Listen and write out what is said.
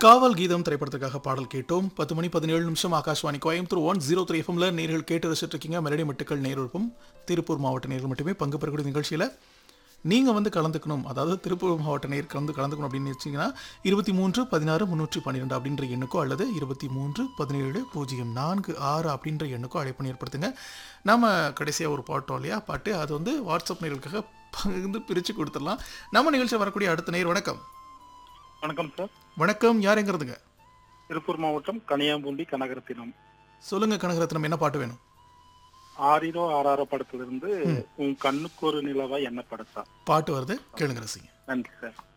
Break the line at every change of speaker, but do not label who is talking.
காவல் கீதம் திரைப்படத்துக்காக பாடல் கேட்டோம் பத்து மணி பதினேழு நிமிஷம் Akashvani Coimbatore one zero three எஃப்எம்ல நேர்கள் கேட்டு ரசிச்சுட்டு இருக்கீங்க மெலடி மெட்டுக்கள் நேருப்பம் திருப்பூர் மாவட்ட நேர்கள் மட்டுமே பங்கு பெறக்கூடிய நிகழ்ச்சியில் நீங்கள் வந்து கலந்துக்கணும் அதாவது திருப்பூர் மாவட்ட நேர் கலந்து கலந்துக்கணும் அப்படின்னு வச்சிங்கன்னா இருபத்தி மூன்று பதினாறு முந்நூற்றி பன்னிரெண்டு அப்படின்ற எண்ணுக்கோ அல்லது இருபத்தி மூன்று பதினேழு பூஜ்ஜியம் நான்கு ஆறு அப்படின்ற எண்ணுக்கோ அழைப்பு ஏற்படுத்துங்க நம்ம கடைசியாக ஒரு பாட்டோம் இல்லையா பாட்டு அது வந்து வாட்ஸ்அப் நேர்களுக்காக பகிர்ந்து பிரித்து கொடுத்துடலாம் நம்ம நிகழ்ச்சியில் வரக்கூடிய அடுத்த நேர் வணக்கம்
வணக்கம் சார்
வணக்கம் யாருங்கிறதுங்க
திருப்பூர் மாவட்டம் கனியாம்பூண்டி கனகரத்தினம்
சொல்லுங்க கனகரத்னம் என்ன பாட்டு வேணும்
ஆறிரோ ஆறாரோ படத்திலிருந்து உன் கண்ணுக்கு ஒரு நிலவா என்ன படத்தா
பாட்டு வருது கேளுங்க ரசிங்க
நன்றி சார்